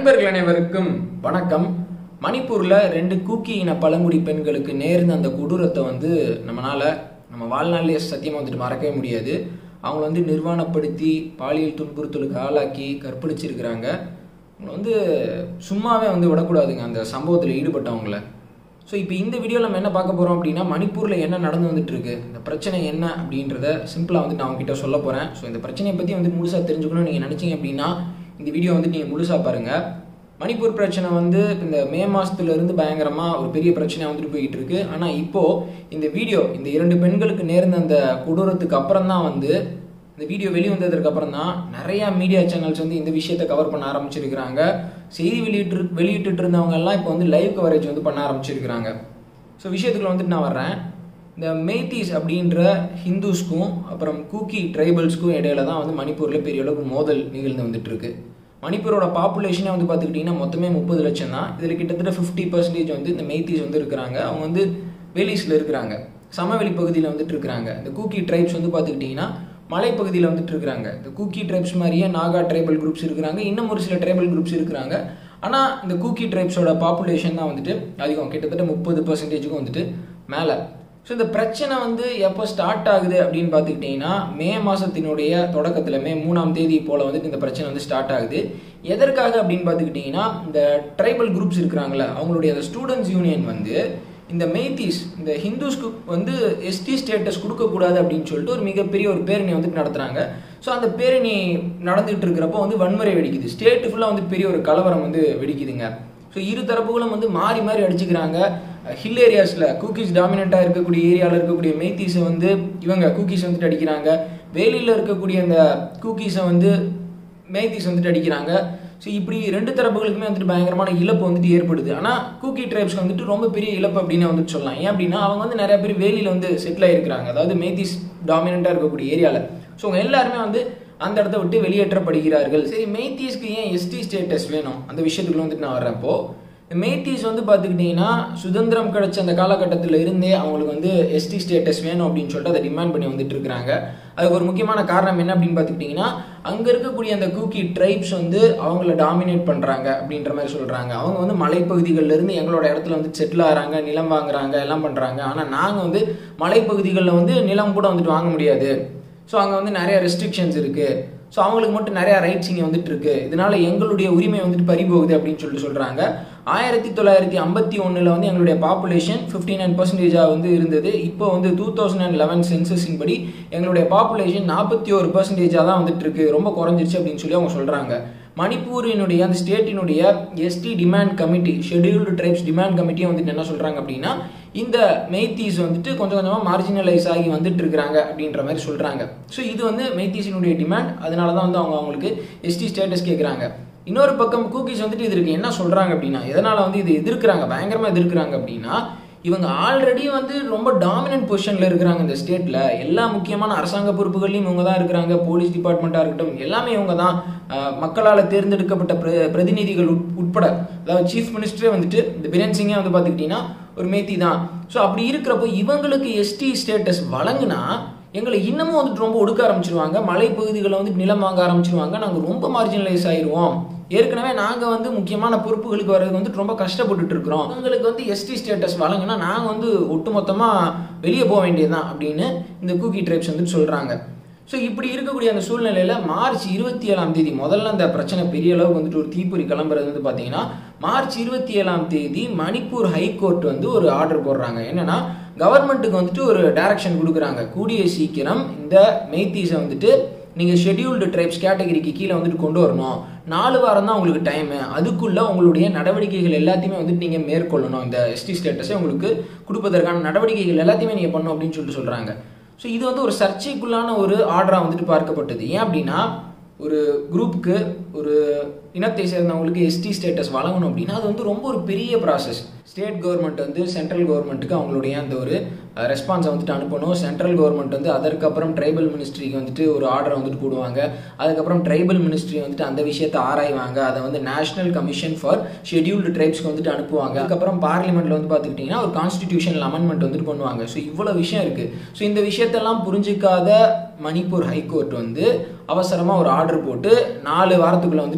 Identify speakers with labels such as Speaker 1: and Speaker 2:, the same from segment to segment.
Speaker 1: நண்பர்கள் அனைவருக்கும் வணக்கம் மணிப்பூர்ல ரெண்டு கூக்கி இன பழங்குடி பெண்களுக்கு நேர்ந்த அந்த கொடூரத்தை வந்து நம்மனால நம்ம வாழ்நாளிலே சத்தியமா வந்துட்டு மறக்கவே முடியாது அவங்கள வந்து நிர்வாணப்படுத்தி பாலியல் துன்புறுத்தலுக்கு ஆளாக்கி கற்பழிச்சிருக்கிறாங்க அவங்கள வந்து சும்மாவே வந்து விடக்கூடாதுங்க அந்த சம்பவத்தில் ஈடுபட்டவங்கள ஸோ இப்போ இந்த வீடியோவில் நம்ம என்ன பார்க்க போகிறோம் அப்படின்னா மணிப்பூரில் என்ன நடந்து வந்துட்டு இருக்கு இந்த பிரச்சனை என்ன அப்படின்றத சிம்பிளாக வந்து நான் உங்ககிட்ட சொல்ல போகிறேன் ஸோ இந்த பிரச்சனையை பற்றி வந்து முழுசாக தெரிஞ்சுக்கணும்னு நீங்கள் நினச்சிங்க அப்படின்னா இந்த வீடியோ வந்து நீங்கள் முழுசாக பாருங்கள் மணிப்பூர் பிரச்சனை வந்து இந்த மே மாசத்துல இருந்து பயங்கரமாக ஒரு பெரிய பிரச்சனையாக வந்துட்டு போயிட்டு இருக்கு ஆனால் இப்போது இந்த வீடியோ இந்த இரண்டு பெண்களுக்கு நேர்ந்த அந்த கொடூரத்துக்கு அப்புறம் தான் வந்து இந்த வீடியோ வெளி வந்ததுக்கு அப்புறம் தான் நிறைய மீடியா சேனல்ஸ் வந்து இந்த விஷயத்தை கவர் பண்ண ஆரம்பிச்சிருக்கிறாங்க செய்தி வெளியிட்டு வெளியிட்டு இருந்தவங்க எல்லாம் இப்போ வந்து லைவ் கவரேஜ் வந்து பண்ண ஆரம்பிச்சிருக்கிறாங்க ஸோ விஷயத்துக்குள்ள வந்துட்டு நான் வர்றேன் இந்த மெய்தீஸ் அப்படின்ற ஹிந்துஸ்க்கும் அப்புறம் கூக்கி ட்ரைபல்ஸ்க்கும் இடையில தான் வந்து மணிப்பூரில் பெரிய அளவுக்கு மோதல் நிகழ்ந்து வந்துட்டு இருக்கு மணிப்பூரோட பாப்புலேஷனே வந்து பார்த்துக்கிட்டிங்கன்னா மொத்தமே முப்பது லட்சம் தான் இதில் கிட்டத்தட்ட ஃபிஃப்டி பர்சன்டேஜ் வந்து இந்த மெய்தீஸ் வந்து இருக்கிறாங்க அவங்க வந்து வெளிஸில் இருக்கிறாங்க சமவெளி பகுதியில் வந்துட்டு இருக்கிறாங்க இந்த கூக்கி ட்ரைப்ஸ் வந்து பார்த்துக்கிட்டிங்கன்னா மலைப்பகுதியில் வந்துட்டு இருக்கிறாங்க இந்த கூக்கி ட்ரைப்ஸ் மாதிரியே நாகா ட்ரைபல் குரூப்ஸ் இருக்கிறாங்க இன்னும் ஒரு சில ட்ரைபல் குரூப்ஸ் இருக்கிறாங்க ஆனால் இந்த கூக்கி ட்ரைப்ஸோட பாப்புலேஷன் தான் வந்துட்டு அதிகம் கிட்டத்தட்ட முப்பது பர்சன்டேஜுக்கும் வந்துட்டு மேலே ஸோ இந்த பிரச்சனை வந்து எப்போ ஸ்டார்ட் ஆகுது அப்படின்னு பார்த்துக்கிட்டிங்கன்னா மே மாதத்தினுடைய தொடக்கத்தில் மே மூணாம் தேதி போல் வந்துட்டு இந்த பிரச்சனை வந்து ஸ்டார்ட் ஆகுது எதற்காக அப்படின்னு பார்த்துக்கிட்டிங்கன்னா இந்த ட்ரைபல் குரூப்ஸ் இருக்கிறாங்களே அவங்களுடைய அந்த ஸ்டூடெண்ட்ஸ் யூனியன் வந்து இந்த மெய்தீஸ் இந்த ஹிந்துஸ்க்கு வந்து எஸ்டி ஸ்டேட்டஸ் கொடுக்கக்கூடாது அப்படின்னு சொல்லிட்டு ஒரு மிகப்பெரிய ஒரு பேரணி வந்துட்டு நடத்துகிறாங்க ஸோ அந்த பேரணி நடந்துகிட்டு இருக்கிறப்போ வந்து வன்முறை வெடிக்குது ஸ்டேட்டு ஃபுல்லாக வந்து பெரிய ஒரு கலவரம் வந்து வெடிக்குதுங்க ஸோ இரு தரப்புகளும் வந்து மாறி மாறி அடிச்சுக்கிறாங்க ஹில் ஏரியாஸில் கூக்கீஸ் டாமினண்ட்டாக இருக்கக்கூடிய ஏரியாவில் இருக்கக்கூடிய மெய்தீஸை வந்து இவங்க கூக்கீஸ் வந்துட்டு அடிக்கிறாங்க வேலியில் இருக்கக்கூடிய அந்த கூக்கீஸை வந்து மேய்தீஸ் வந்துட்டு அடிக்கிறாங்க ஸோ இப்படி ரெண்டு தரப்புகளுக்குமே வந்துட்டு பயங்கரமான இழப்பு வந்துட்டு ஏற்படுது ஆனால் கூக்கி ட்ரைப்ஸ்க்கு வந்துட்டு ரொம்ப பெரிய இழப்பு அப்படின்னு வந்துட்டு சொல்லலாம் ஏன் அப்படின்னா அவங்க வந்து நிறைய பேர் வேலியில் வந்து செட்டில் ஆகிருக்கிறாங்க அதாவது மேய்தீஸ் டாமினண்ட்டாக இருக்கக்கூடிய ஏரியாவில் ஸோ அவங்க எல்லாருமே வந்து அந்த இடத்த விட்டு வெளியேற்றப்படுகிறார்கள் சரி மெய்தீஸ்க்கு ஏன் எஸ்டி ஸ்டேட்டஸ் வேணும் அந்த விஷயத்துக்குள்ள வந்துட்டு நான் வர்றப்போ மேத்தீஸ் வந்து பார்த்துக்கிட்டிங்கன்னா சுதந்திரம் கிடைச்ச அந்த காலகட்டத்தில் இருந்தே அவங்களுக்கு வந்து எஸ்டி ஸ்டேட்டஸ் வேணும் அப்படின்னு சொல்லிட்டு அதை டிமாண்ட் பண்ணி வந்துட்டு இருக்கிறாங்க அதுக்கு ஒரு முக்கியமான காரணம் என்ன அப்படின்னு பார்த்துக்கிட்டிங்கன்னா அங்கே இருக்கக்கூடிய அந்த கூக்கி ட்ரைப்ஸ் வந்து அவங்கள டாமினேட் பண்ணுறாங்க அப்படின்ற மாதிரி சொல்கிறாங்க அவங்க வந்து மலைப்பகுதிகளில் இருந்து எங்களோட இடத்துல வந்து செட்டில் ஆகிறாங்க நிலம் வாங்குறாங்க எல்லாம் பண்ணுறாங்க ஆனால் நாங்கள் வந்து மலைப்பகுதிகளில் வந்து நிலம் கூட வந்துட்டு வாங்க முடியாது ஸோ அங்கே வந்து நிறைய ரெஸ்ட்ரிக்ஷன்ஸ் இருக்குது ஸோ அவங்களுக்கு மட்டும் நிறைய ரைட்ஸ் இங்கே வந்துட்டு இருக்கு இதனால எங்களுடைய உரிமை வந்துட்டு பறிபோகுது அப்படின்னு சொல்லிட்டு சொல்றாங்க ஆயிரத்தி தொள்ளாயிரத்தி ஐம்பத்தி ஒன்றில் வந்து எங்களுடைய பாப்புலேஷன் ஃபிஃப்டி நைன் பர்சன்டேஜாக வந்து இருந்தது இப்போ வந்து டூ தௌசண்ட் அண்ட் லெவன் சென்சஸின் படி எங்களுடைய பாப்புலேஷன் நாற்பத்தி ஒரு பர்சன்டேஜாக தான் வந்துட்டு இருக்கு ரொம்ப குறைஞ்சிருச்சு அப்படின்னு சொல்லி அவங்க சொல்றாங்க மணிப்பூரினுடைய அந்த ஸ்டேட்டினுடைய ST demand committee scheduled tribes demand கமிட்டியை வந்துட்டு என்ன சொல்றாங்க அப்படின்னா இந்த மெய்தீஸ் வந்துட்டு கொஞ்சம் கொஞ்சமாக மார்ஜினலைஸ் ஆகி வந்துட்டு இருக்கிறாங்க அப்படின்ற மாதிரி சொல்றாங்க ஸோ இது வந்து மெய்தீஸினுடைய டிமாண்ட் அதனால தான் வந்து அவங்க அவங்களுக்கு எஸ்டி ஸ்டேட்டஸ் கேட்குறாங்க இன்னொரு பக்கம் கூக்கீஸ் வந்துட்டு இதற்கு என்ன சொல்றாங்க அப்படின்னா எதனால வந்து இது எதிர்க்கிறாங்க பயங்கரமா எதிர்க்கிறாங்க அப்படின்னா இவங்க ஆல்ரெடி வந்து ரொம்ப டாமினன்ட் பொசிஷனில் இருக்கிறாங்க இந்த ஸ்டேட்டில் எல்லா முக்கியமான அரசாங்க பொறுப்புகள்லையும் இவங்க தான் இருக்கிறாங்க போலீஸ் டிபார்ட்மெண்ட்டாக இருக்கட்டும் எல்லாமே இவங்க தான் மக்களால் தேர்ந்தெடுக்கப்பட்ட பிர பிரதிநிதிகள் உட்பட அதாவது சீஃப் மினிஸ்டரே வந்துட்டு இந்த பிரேன் சிங்கே வந்து பார்த்துக்கிட்டிங்கன்னா ஒரு மேத்தி தான் ஸோ அப்படி இருக்கிறப்போ இவங்களுக்கு எஸ்டி ஸ்டேட்டஸ் வழங்கினா எங்களை இன்னமும் வந்துட்டு ரொம்ப ஒடுக்க ஆரம்பிச்சிருவாங்க மலைப்பகுதிகளை வந்து நிலம் வாங்க ஆரம்பிச்சிருவாங்க நாங்கள் ரொம்ப மார்ஜினலைஸ் ஆயிடுவோம் ஏற்கனவே நாங்கள் வந்து முக்கியமான பொறுப்புகளுக்கு வர்றதுக்கு வந்துட்டு ரொம்ப கஷ்டப்பட்டுட்டு இருக்கிறோம் எங்களுக்கு வந்து எஸ்டி ஸ்டேட்டஸ் வழங்கினா நாங்கள் வந்து ஒட்டுமொத்தமாக வெளியே போக வேண்டியதுதான் அப்படின்னு இந்த கூக்கி ட்ரைப்ஸ் வந்துட்டு சொல்கிறாங்க ஸோ இப்படி இருக்கக்கூடிய அந்த சூழ்நிலையில் மார்ச் இருபத்தி ஏழாம் தேதி முதல்ல அந்த பிரச்சனை பெரிய அளவுக்கு வந்துட்டு ஒரு தீப்பொறி கிளம்புறது வந்து பார்த்தீங்கன்னா மார்ச் இருபத்தி ஏழாம் தேதி மணிப்பூர் ஹைகோர்ட் வந்து ஒரு ஆர்டர் போடுறாங்க என்னன்னா கவர்மெண்ட்டுக்கு வந்துட்டு ஒரு டைரக்ஷன் கொடுக்குறாங்க கூடிய சீக்கிரம் இந்த மெய்தீஸை வந்துட்டு நீங்கள் ஷெடியூல்டு ட்ரைப்ஸ் கேட்டகரிக்கு கீழே வந்துட்டு கொண்டு வரணும் நாலு வாரம் தான் உங்களுக்கு டைமு அதுக்குள்ளே உங்களுடைய நடவடிக்கைகள் எல்லாத்தையுமே வந்துட்டு நீங்கள் மேற்கொள்ளணும் இந்த எஸ்டி ஸ்டேட்டஸை உங்களுக்கு கொடுப்பதற்கான நடவடிக்கைகள் எல்லாத்தையுமே நீங்கள் பண்ணணும் அப்படின்னு சொல்லிட்டு சொல்கிறாங்க ஸோ இது வந்து ஒரு சர்ச்சைக்குள்ளான ஒரு ஆர்டராக வந்துட்டு பார்க்கப்பட்டது ஏன் அப்படின்னா ஒரு குரூப்புக்கு ஒரு இனத்தை சேர்ந்தவங்களுக்கு எஸ்டி ஸ்டேட்டஸ் வழங்கணும் அப்படின்னா அது வந்து ரொம்ப ஒரு பெரிய ப்ராசஸ் ஸ்டேட் கவர்மெண்ட் வந்து சென்ட்ரல் கவர்மெண்ட்டுக்கு அவங்களுடைய அந்த ஒரு ரெஸ்பான்ஸை வந்துட்டு அனுப்பணும் சென்ட்ரல் கவர்மெண்ட் வந்து அதற்கப்புறம் ட்ரைபல் மினிஸ்ட்ரிக்கு வந்துட்டு ஒரு ஆர்டரை வந்துட்டு போடுவாங்க அதுக்கப்புறம் ட்ரைபல் மினிஸ்ட்ரி வந்துட்டு அந்த விஷயத்தை ஆராய்வாங்க அதை வந்து நேஷனல் கமிஷன் ஃபார் ஷெடியூல்டு ட்ரைப்ஸ்க்கு வந்துட்டு அனுப்புவாங்க அதுக்கப்புறம் பார்லிமெண்ட்ல வந்து பார்த்துக்கிட்டிங்கன்னா ஒரு கான்ஸ்டிடியூஷனல் அமெண்ட்மெண்ட் வந்துட்டு பண்ணுவாங்க ஸோ இவ்வளோ விஷயம் இருக்குது ஸோ இந்த விஷயத்தெல்லாம் புரிஞ்சிக்காத மணிப்பூர் ஹைகோர்ட் வந்து அவசரமாக ஒரு ஆர்டர் போட்டு நாலு வாரத்துக்குள்ளே வந்துட்டு ஸ்டேட் கவர்மெண்ட்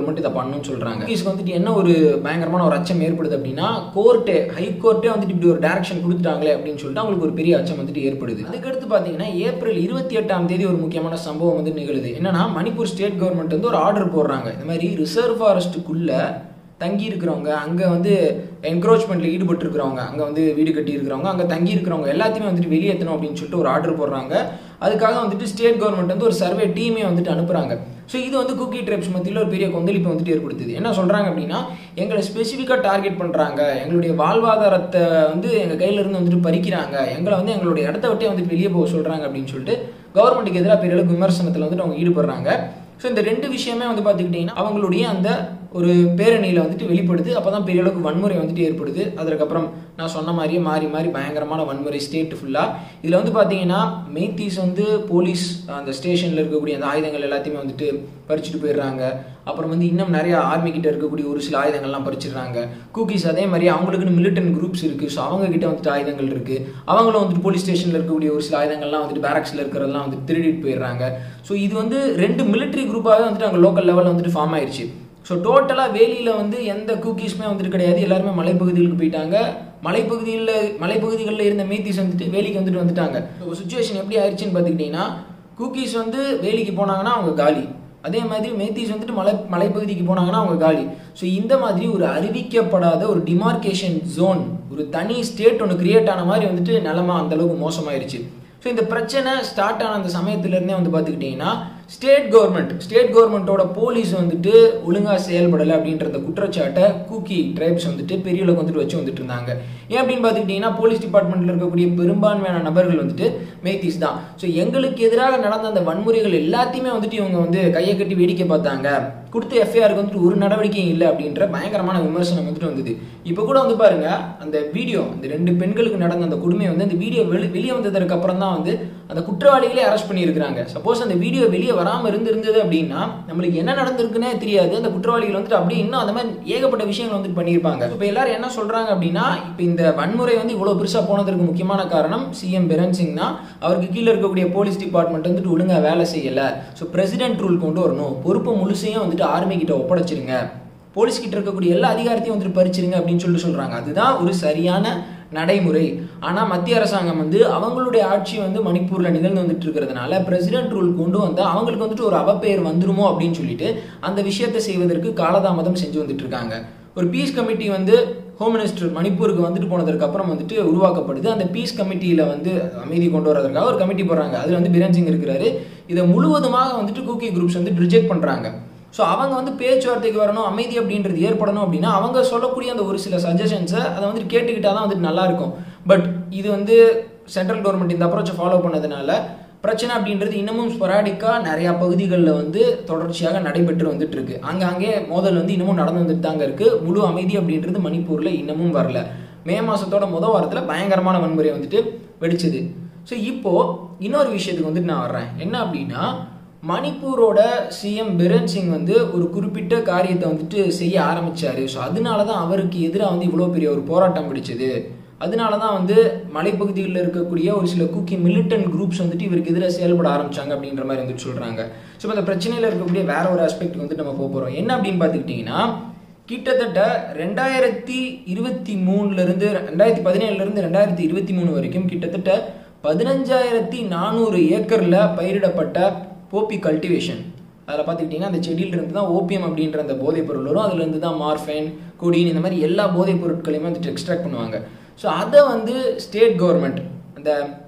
Speaker 1: கவர்மெண்ட் இதை பண்ணணும்னு சொல்றாங்க குக்கீஸ்க்கு வந்துட்டு என்ன ஒரு பயங்கரமான ஒரு அச்சம் ஏற்படுது அப்படின்னா கோர்ட்டே ஹை கோர்ட்டே வந்துட்டு இப்படி ஒரு டைரக்ஷன் கொடுத்துட்டாங்களே அப்படின்னு சொல்லிட்டு அவங்களுக்கு ஒரு பெரிய அச்சம் வந்துட்டு ஏற்படுது அதுக்கடுத்து பாத்தீங்கன்னா ஏப்ரல் இருபத்தி எட்டாம் தேதி ஒரு முக்கியமான சம்பவம் வந்து நிகழுது என்னன்னா மணிப்பூர் ஸ்டேட் கவர்மெண்ட் வந்து ஒரு ஆர்டர் போடுறாங்க இந்த மாதிரி ரிசர்வ் ஃபாரஸ்ட்டுக்குள்ள தங்கி இருக்கிறவங்க அங்கே வந்து என்க்ரோச்மெண்ட்டில் ஈடுபட்டு இருக்கிறவங்க அங்கே வந்து வீடு கட்டி இருக்கிறவங்க அங்கே தங்கி இருக்கிறவங்க எல்லாத்தையுமே வந்துட்டு வெளியேற்றணும் அப்படின்னு சொல்லிட்டு ஒரு ஆர்டர் போடுறாங்க அதுக்காக வந்துட்டு ஸ்டேட் கவர்மெண்ட் வந்து ஒரு சர்வே டீமே வந்துட்டு அனுப்புகிறாங்க ஸோ இது வந்து குக்கி ட்ரைப்ஸ் மத்தியில் ஒரு பெரிய கொந்தளிப்பை வந்துட்டு ஏற்படுத்துது என்ன சொல்கிறாங்க அப்படின்னா எங்களை ஸ்பெசிஃபிக்காக டார்கெட் பண்ணுறாங்க எங்களுடைய வாழ்வாதாரத்தை வந்து எங்கள் கையிலேருந்து வந்துட்டு பறிக்கிறாங்க எங்களை வந்து எங்களுடைய இடத்த விட்டே வந்துட்டு வெளியே போக சொல்கிறாங்க அப்படின்னு சொல்லிட்டு கவர்மெண்ட்டுக்கு எதிராக பெரிய அளவுக்கு விமர்சனத்தில் வந்துட்டு அவங்க ஈடுபடுறாங்க ஸோ இந்த ரெண்டு விஷயமே வந்து பார்த்துக்கிட்டிங்கன்னா அவங்களுடைய அந்த ஒரு பேரணியில் வந்துட்டு வெளிப்படுது அப்போ தான் பெரிய அளவுக்கு வன்முறை வந்துட்டு ஏற்படுது அதுக்கப்புறம் நான் சொன்ன மாதிரியே மாறி மாறி பயங்கரமான வன்முறை ஸ்டேட் ஃபுல்லாக இதில் வந்து பார்த்தீங்கன்னா மெய்த்தீஸ் வந்து போலீஸ் அந்த ஸ்டேஷனில் இருக்கக்கூடிய அந்த ஆயுதங்கள் எல்லாத்தையுமே வந்துட்டு பறிச்சுட்டு போயிடுறாங்க அப்புறம் வந்து இன்னும் நிறைய ஆர்மி கிட்ட இருக்கக்கூடிய ஒரு சில ஆயுதங்கள்லாம் பறிச்சிடுறாங்க குக்கீஸ் அதே மாதிரி அவங்களுக்குன்னு மிலிட்டன் குரூப்ஸ் இருக்குது ஸோ அவங்க கிட்ட வந்துட்டு ஆயுதங்கள் இருக்குது அவங்களும் வந்துட்டு போலீஸ் ஸ்டேஷனில் இருக்கக்கூடிய ஒரு சில ஆயுதங்கள்லாம் வந்துட்டு பேரக்ஸில் இருக்கிறதெல்லாம் வந்துட்டு திருடிட்டு போயிடுறாங்க ஸோ இது வந்து ரெண்டு மிலிட்ரி குரூப்பாகவே வந்துட்டு அங்கே லோக்கல் லெவலில் வந்துட்டு ஃபார்ம் ஆயிடுச்சு ஸோ டோட்டலாக வேலியில் வந்து எந்த குக்கீஸுமே வந்துட்டு கிடையாது எல்லாருமே மலைப்பகுதிகளுக்கு போயிட்டாங்க மலைப்பகுதியில் மலைப்பகுதிகளில் இருந்த மீத்திஸ் வந்துட்டு வேலிக்கு வந்துட்டு வந்துட்டாங்க ஸோ சுச்சுவேஷன் எப்படி ஆயிடுச்சுன்னு பார்த்துக்கிட்டிங்கன்னா குக்கீஸ் வந்து வேலிக்கு போனாங்கன்னா அவங்க காலி அதே மாதிரி மேத்தீஸ் வந்துட்டு மலை மலைப்பகுதிக்கு போனாங்கன்னா அவங்க காலி ஸோ இந்த மாதிரி ஒரு அறிவிக்கப்படாத ஒரு டிமார்கேஷன் ஜோன் ஒரு தனி ஸ்டேட் ஒன்று கிரியேட் ஆன மாதிரி வந்துட்டு நிலமா அந்த அளவுக்கு மோசமாயிருச்சு ஸோ இந்த பிரச்சனை ஸ்டார்ட் ஆன அந்த சமயத்துலேருந்தே வந்து பார்த்துக்கிட்டிங்கன்னா ஸ்டேட் கவர்மெண்ட் ஸ்டேட் கவர்மெண்ட்டோட போலீஸ் வந்துட்டு ஒழுங்காக செயல்படலை அப்படின்ற குற்றச்சாட்டை கூக்கி ட்ரைப்ஸ் வந்துட்டு பெரிய அளவுக்கு வந்துட்டு வச்சு வந்துட்டு இருந்தாங்க ஏன் அப்படின்னு பார்த்துக்கிட்டிங்கன்னா போலீஸ் டிபார்ட்மெண்ட்டில் இருக்கக்கூடிய பெரும்பான்மையான நபர்கள் வந்துட்டு மேத்திஸ் தான் ஸோ எங்களுக்கு எதிராக நடந்த அந்த வன்முறைகள் எல்லாத்தையுமே வந்துட்டு இவங்க வந்து கையை கட்டி வேடிக்கை பார்த்தாங்க கொடுத்த எஃப்ஐஆருக்கு வந்துட்டு ஒரு நடவடிக்கையும் இல்லை அப்படின்ற பயங்கரமான விமர்சனம் வந்துட்டு வந்தது இப்போ கூட வந்து பாருங்க அந்த வீடியோ அந்த ரெண்டு பெண்களுக்கு நடந்த அந்த கொடுமை வந்து அந்த வீடியோ வெளி வெளியே வந்ததற்கு அப்புறம் தான் வந்து அந்த குற்றவாளிகளே அரெஸ்ட் பண்ணியிருக்கிறாங்க சப்போஸ் அந்த வீடியோ வெளியே வராமல் இருந்திருந்தது அப்படின்னா நம்மளுக்கு என்ன நடந்திருக்குன்னே தெரியாது அந்த குற்றவாளிகள் வந்துட்டு அப்படி இன்னும் அந்த மாதிரி ஏகப்பட்ட விஷயங்கள் வந்துட்டு பண்ணியிருப்பாங்க இப்போ எல்லாரும் என்ன சொல்றாங்க அப்படின்னா இப்போ இந்த வன்முறை வந்து இவ்வளோ பெருசாக போனதற்கு முக்கியமான காரணம் சிஎம் பிரன் சிங் தான் அவருக்கு கீழே இருக்கக்கூடிய போலீஸ் டிபார்ட்மெண்ட் வந்துட்டு ஒழுங்காக வேலை செய்யலை ஸோ பிரசிடென்ட் ரூல் கொண்டு வரணும் பொறுப்பு முழுசையும் வந்துட்டு ஆர்மி கிட்ட ஒப்படைச்சிருங்க போலீஸ் கிட்ட இருக்கக்கூடிய எல்லா அதிகாரத்தையும் வந்துட்டு பறிச்சிருங்க அப்படின்னு சொல்லி சொல்றாங்க அதுதான் ஒரு சரியான நடைமுறை ஆனால் மத்திய அரசாங்கம் வந்து அவங்களுடைய ஆட்சி வந்து மணிப்பூரில் நிகழ்ந்து வந்துட்டு இருக்கிறதுனால பிரசிடென்ட் ரூல் கொண்டு வந்தால் அவங்களுக்கு வந்துட்டு ஒரு அவப்பெயர் வந்துருமோ அப்படின்னு சொல்லிட்டு அந்த விஷயத்தை செய்வதற்கு காலதாமதம் செஞ்சு வந்துட்டு இருக்காங்க ஒரு பீஸ் கமிட்டி வந்து ஹோம் மினிஸ்டர் மணிப்பூருக்கு வந்துட்டு போனதுக்கு அப்புறம் வந்துட்டு உருவாக்கப்படுது அந்த பீஸ் கமிட்டியில் வந்து அமைதி கொண்டு வரதுக்காக ஒரு கமிட்டி போடுறாங்க அதில் வந்து பிரன் சிங் இருக்கிறாரு இதை முழுவதுமாக வந்துட்டு கூக்கி குரூப்ஸ் வந்து ரிஜெக்ட் பண்ணுறாங்க ஸோ அவங்க வந்து பேச்சுவார்த்தைக்கு வரணும் அமைதி அப்படின்றது ஏற்படணும் அப்படின்னா அவங்க சொல்லக்கூடிய அந்த ஒரு சில சஜஷன்ஸை அதை வந்துட்டு கேட்டுக்கிட்டால் தான் வந்துட்டு நல்லா இருக்கும் பட் இது வந்து சென்ட்ரல் கவர்மெண்ட் இந்த அப்ரோச்சை ஃபாலோ பண்ணதுனால பிரச்சனை அப்படின்றது இன்னமும் ஸ்பொராடிக்காக நிறையா பகுதிகளில் வந்து தொடர்ச்சியாக நடைபெற்று வந்துட்டு இருக்கு அங்கங்கே மோதல் வந்து இன்னமும் நடந்து வந்துட்டு தாங்க இருக்கு முழு அமைதி அப்படின்றது மணிப்பூரில் இன்னமும் வரல மே மாதத்தோட முதல் வாரத்தில் பயங்கரமான வன்முறை வந்துட்டு வெடிச்சது ஸோ இப்போ இன்னொரு விஷயத்துக்கு வந்துட்டு நான் வர்றேன் என்ன அப்படின்னா மணிப்பூரோட சிஎம் பிரன் சிங் வந்து ஒரு குறிப்பிட்ட காரியத்தை வந்துட்டு செய்ய ஆரம்பிச்சாரு ஸோ அதனால தான் அவருக்கு எதிராக வந்து இவ்வளோ பெரிய ஒரு போராட்டம் வெடிச்சது அதனால தான் வந்து மலைப்பகுதிகளில் இருக்கக்கூடிய ஒரு சில குக்கி மிலிட்டன் குரூப்ஸ் வந்துட்டு இவருக்கு எதிராக செயல்பட ஆரம்பிச்சாங்க அப்படின்ற மாதிரி வந்துட்டு சொல்கிறாங்க ஸோ இந்த பிரச்சனையில் இருக்கக்கூடிய வேற ஒரு ஆஸ்பெக்ட் வந்துட்டு நம்ம போக போகிறோம் என்ன அப்படின்னு பார்த்துக்கிட்டிங்கன்னா கிட்டத்தட்ட ரெண்டாயிரத்தி இருபத்தி மூணுலேருந்து ரெண்டாயிரத்தி பதினேழுலேருந்து ரெண்டாயிரத்தி இருபத்தி மூணு வரைக்கும் கிட்டத்தட்ட பதினஞ்சாயிரத்தி நானூறு ஏக்கரில் பயிரிடப்பட்ட போப்பி கல்டிவேஷன் அதில் பார்த்துக்கிட்டிங்கன்னா அந்த செடியிலிருந்து தான் ஓபியம் அப்படின்ற அந்த போதைப் பொருள் வரும் அதுலேருந்து தான் மார்ஃபைன் கொடின் இந்த மாதிரி எல்லா போதைப் பொருட்களையுமே வந்துட்டு எக்ஸ்ட்ராக்ட் பண்ணுவாங்க ஸோ அதை வந்து ஸ்டேட் கவர்மெண்ட் அந்த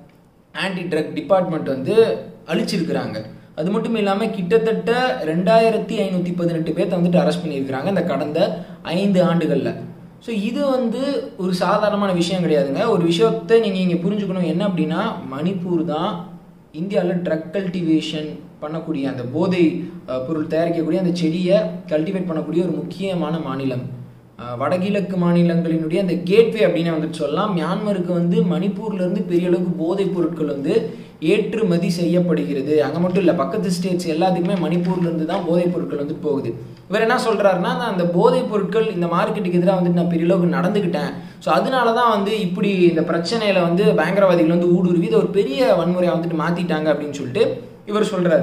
Speaker 1: ஆன்டி ட்ரக் டிபார்ட்மெண்ட் வந்து அழிச்சிருக்கிறாங்க அது மட்டும் இல்லாமல் கிட்டத்தட்ட ரெண்டாயிரத்தி ஐநூற்றி பதினெட்டு பேர்த்த வந்துட்டு அரெஸ்ட் பண்ணியிருக்கிறாங்க இந்த கடந்த ஐந்து ஆண்டுகளில் ஸோ இது வந்து ஒரு சாதாரணமான விஷயம் கிடையாதுங்க ஒரு விஷயத்தை நீங்கள் இங்கே புரிஞ்சுக்கணும் என்ன அப்படின்னா மணிப்பூர் தான் இந்தியாவில் ட்ரக் கல்டிவேஷன் பண்ணக்கூடிய அந்த போதை அஹ், பொருள் தயாரிக்கக்கூடிய அந்த செடியை கல்டிவேட் பண்ணக்கூடிய ஒரு முக்கியமான மாநிலம் அஹ், வடகிழக்கு மாநிலங்களினுடைய அந்த கேட்வே அப்படின்னு வந்துட்டு சொல்லலாம் மியான்மருக்கு வந்து மணிப்பூர்ல இருந்து பெரிய அளவுக்கு போதைப் பொருட்கள் வந்து ஏற்றுமதி செய்யப்படுகிறது அங்கே மட்டும் இல்லை பக்கத்து ஸ்டேட்ஸ் எல்லாத்துக்குமே மணிப்பூர்ல இருந்து தான் போதைப் பொருட்கள் வந்து போகுது இவர் என்ன சொல்றாருன்னா நான் அந்த போதைப் பொருட்கள் இந்த மார்க்கெட்டுக்கு எதிராக வந்துட்டு நான் பெரிய அளவுக்கு நடந்துக்கிட்டேன் ஸோ அதனால தான் வந்து இப்படி இந்த பிரச்சனையில வந்து பயங்கரவாதிகள் வந்து ஊடுருவி இதை ஒரு பெரிய வன்முறையை வந்துட்டு மாத்திட்டாங்க அப்படின்னு சொல்லிட்டு இவர் சொல்றாரு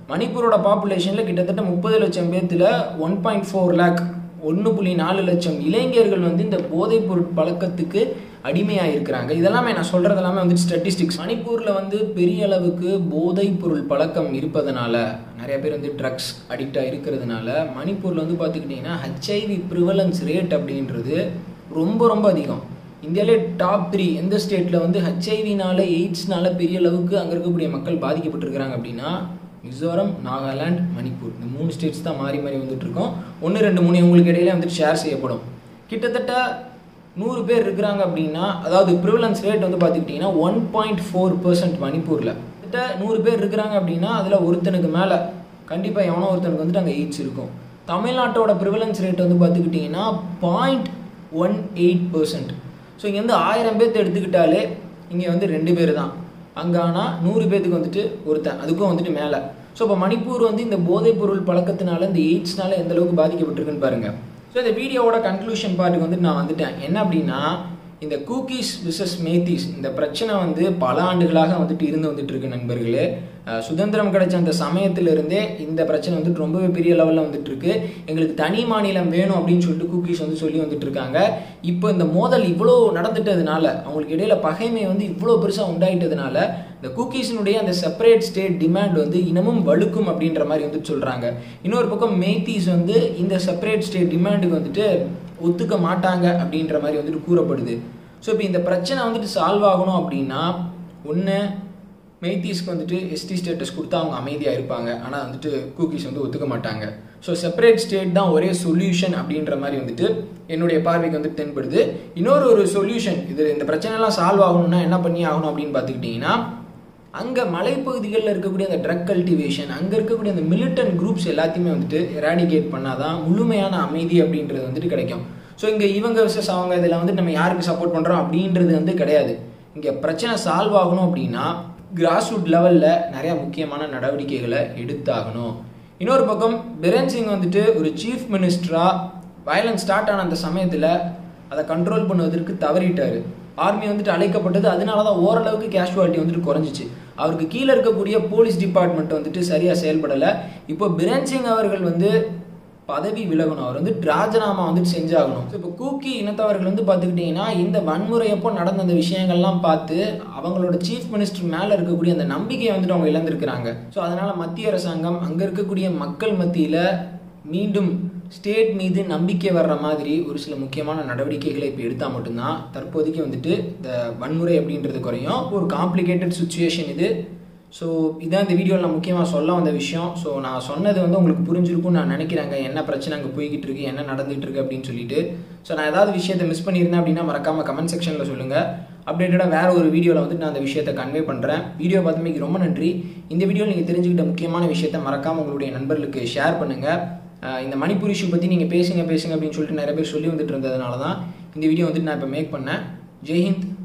Speaker 1: மணிப்பூரோட பாப்புலேஷனில் கிட்டத்தட்ட முப்பது லட்சம் பேர்த்தில் ஒன் பாயிண்ட் ஃபோர் லேக் ஒன்று புள்ளி நாலு லட்சம் இளைஞர்கள் வந்து இந்த போதைப் பொருள் பழக்கத்துக்கு அடிமையாக இருக்கிறாங்க இதெல்லாமே நான் சொல்கிறது எல்லாமே வந்து ஸ்டாட்டிஸ்டிக்ஸ் மணிப்பூரில் வந்து பெரிய அளவுக்கு போதைப் பொருள் பழக்கம் இருப்பதனால நிறைய பேர் வந்து ட்ரக்ஸ் அடிக்டாக இருக்கிறதுனால மணிப்பூரில் வந்து பார்த்துக்கிட்டிங்கன்னா ஹெச்ஐவி ப்ரிவலன்ஸ் ரேட் அப்படின்றது ரொம்ப ரொம்ப அதிகம் இந்தியாவிலே டாப் த்ரீ எந்த ஸ்டேட்டில் வந்து ஹெச்ஐவினால எய்ட்ஸ்னால பெரிய அளவுக்கு அங்கே இருக்கக்கூடிய மக்கள் பாதிக்கப்பட்டிருக்கிறாங்க அப்படின்னா மிசோரம் நாகாலாந்து மணிப்பூர் இந்த மூணு ஸ்டேட்ஸ் தான் மாறி மாறி வந்துட்டு இருக்கோம் ஒன்று ரெண்டு மூணு உங்களுக்கு இடையில வந்துட்டு ஷேர் செய்யப்படும் கிட்டத்தட்ட நூறு பேர் இருக்கிறாங்க அப்படின்னா அதாவது ப்ரிவலன்ஸ் ரேட் வந்து பார்த்துக்கிட்டிங்கன்னா ஒன் பாயிண்ட் ஃபோர் பர்சன்ட் மணிப்பூரில் கிட்ட நூறு பேர் இருக்கிறாங்க அப்படின்னா அதில் ஒருத்தனுக்கு மேலே கண்டிப்பாக எவனோ ஒருத்தனுக்கு வந்துட்டு அங்கே எய்ட்ஸ் இருக்கும் தமிழ்நாட்டோட ப்ரிவலன்ஸ் ரேட் வந்து பார்த்துக்கிட்டிங்கன்னா point one eight percent so இங்கே வந்து ஆயிரம் பேர்த்து எடுத்துக்கிட்டாலே இங்கே வந்து ரெண்டு பேர் தான் அங்கே ஆனால் நூறு பேர்த்துக்கு வந்துட்டு ஒருத்தன் அதுக்கும் வந்துட்டு மேலே ஸோ இப்போ மணிப்பூர் வந்து இந்த போதைப் பொருள் பழக்கத்தினால இந்த எய்ட்ஸ்னால எந்த அளவுக்கு பாதிக்கப்பட்டிருக்குன்னு பாருங்க ஸோ இந்த வீடியோவோட கன்க்ளூஷன் பார்ட்டுக்கு வந்துட்டு நான் வந்துட்டேன் என்ன அப்படின்னா இந்த கூக்கீஸ் விசஸ் மேத்தீஸ் இந்த பிரச்சனை வந்து பல ஆண்டுகளாக வந்துட்டு இருந்து வந்துட்டு இருக்கு நண்பர்களே அஹ் சுதந்திரம் கிடைச்ச அந்த சமயத்திலிருந்தே இந்த பிரச்சனை வந்துட்டு ரொம்பவே பெரிய லெவலில் வந்துட்டு இருக்கு எங்களுக்கு தனி மாநிலம் வேணும் அப்படின்னு சொல்லிட்டு கூக்கீஸ் வந்து சொல்லி வந்துட்டு இருக்காங்க இப்போ இந்த மோதல் இவ்வளோ நடந்துட்டதுனால அவங்களுக்கு இடையில பகைமை வந்து இவ்வளோ பெருசாக உண்டாயிட்டதுனால இந்த குக்கீஸினுடைய அந்த செப்பரேட் ஸ்டேட் டிமாண்ட் வந்து இன்னமும் வலுக்கும் அப்படின்ற மாதிரி வந்துட்டு சொல்கிறாங்க இன்னொரு பக்கம் மேத்தீஸ் வந்து இந்த செப்பரேட் ஸ்டேட் டிமாண்டுக்கு வந்துட்டு ஒத்துக்க மாட்டாங்க அப்படின்ற மாதிரி வந்துட்டு கூறப்படுது ஸோ இப்போ இந்த பிரச்சனை வந்துட்டு சால்வ் ஆகணும் அப்படின்னா ஒன்று மெய்தீஸ்க்கு வந்துட்டு எஸ்டி ஸ்டேட்டஸ் கொடுத்தா அவங்க அமைதியாக இருப்பாங்க ஆனால் வந்துட்டு கூக்கீஸ் வந்து ஒத்துக்க மாட்டாங்க ஸோ செப்பரேட் ஸ்டேட் தான் ஒரே சொல்யூஷன் அப்படின்ற மாதிரி வந்துட்டு என்னுடைய பார்வைக்கு வந்து தென்படுது இன்னொரு ஒரு சொல்யூஷன் இது இந்த பிரச்சனைலாம் சால்வ் ஆகணும்னா என்ன பண்ணி ஆகணும் அப்படின்னு பார்த்துக்கிட்டிங்கன்னா அங்கே மலைப்பகுதிகளில் இருக்கக்கூடிய அந்த ட்ரக் கல்டிவேஷன் அங்கே இருக்கக்கூடிய அந்த மிலிட்டன் குரூப்ஸ் எல்லாத்தையுமே வந்துட்டு எராடிகேட் பண்ணாதான் முழுமையான அமைதி அப்படின்றது வந்துட்டு கிடைக்கும் ஸோ இங்கே இவங்க விசஸ் அவங்க இதில் வந்து நம்ம யாருக்கு சப்போர்ட் பண்ணுறோம் அப்படின்றது வந்து கிடையாது இங்கே பிரச்சனை சால்வ் ஆகணும் அப்படின்னா கிராஸ் ரூட் லெவலில் நிறையா முக்கியமான நடவடிக்கைகளை எடுத்தாகணும் இன்னொரு பக்கம் பிரென் சிங் வந்துட்டு ஒரு சீஃப் மினிஸ்டராக வயலன்ஸ் ஸ்டார்ட் ஆன அந்த சமயத்தில் அதை கண்ட்ரோல் பண்ணுவதற்கு தவறிட்டார் ஆர்மி வந்துட்டு அழைக்கப்பட்டது அதனால தான் ஓரளவுக்கு கேஷுவாலிட்டி வந்துட்டு குறைஞ்சிச்சு அவருக்கு கீழே இருக்கக்கூடிய போலீஸ் டிபார்ட்மெண்ட் வந்துட்டு சரியாக செயல்படலை இப்போ பிரென் சிங் அவர்கள் வந்து பதவி விலகணும் அவர் வந்து ராஜினாமா வந்துட்டு செஞ்சாகணும் ஸோ இப்போ கூக்கி இனத்தவர்கள் வந்து பார்த்துக்கிட்டிங்கன்னா இந்த வன்முறையப்போ நடந்த அந்த விஷயங்கள்லாம் பார்த்து அவங்களோட சீஃப் மினிஸ்டர் மேலே இருக்கக்கூடிய அந்த நம்பிக்கையை வந்துட்டு அவங்க இழந்திருக்கிறாங்க ஸோ அதனால் மத்திய அரசாங்கம் அங்கே இருக்கக்கூடிய மக்கள் மத்தியில் மீண்டும் ஸ்டேட் மீது நம்பிக்கை வர்ற மாதிரி ஒரு சில முக்கியமான நடவடிக்கைகளை இப்போ எடுத்தால் மட்டும்தான் தற்போதைக்கு வந்துட்டு இந்த வன்முறை அப்படின்றது குறையும் ஒரு காம்ப்ளிகேட்டட் சுச்சுவேஷன் இது ஸோ இதான் இந்த வீடியோவில் நான் முக்கியமாக சொல்ல வந்த விஷயம் ஸோ நான் சொன்னது வந்து உங்களுக்கு புரிஞ்சிருக்கும்னு நான் நினைக்கிறேங்க என்ன பிரச்சனை அங்கே போய்கிட்டு இருக்கு என்ன நடந்துகிட்டு இருக்கு அப்படின்னு சொல்லிட்டு ஸோ நான் ஏதாவது விஷயத்தை மிஸ் பண்ணியிருந்தேன் அப்படின்னா மறக்காமல் கமெண்ட் செக்ஷனில் சொல்லுங்கள் அப்டேட்டடாக வேறு ஒரு வீடியோவில் வந்துட்டு நான் அந்த விஷயத்தை கன்வே பண்ணுறேன் வீடியோ பார்த்தமைக்கு ரொம்ப நன்றி இந்த வீடியோவில் நீங்கள் தெரிஞ்சுக்கிட்ட முக்கியமான விஷயத்தை மறக்காமல் உங்களுடைய நண்பர்களுக்கு ஷேர் பண்ணுங்கள் இந்த மணிப்பூர் இஷ்யூ பற்றி நீங்கள் பேசுங்க பேசுங்க அப்படின்னு சொல்லிட்டு நிறைய பேர் சொல்லி வந்துட்டு இருந்ததுனால தான் இந்த வீடியோ வந்துட்டு நான் இப்போ மேக் பண்ணேன் ஜெய்ஹிந்த்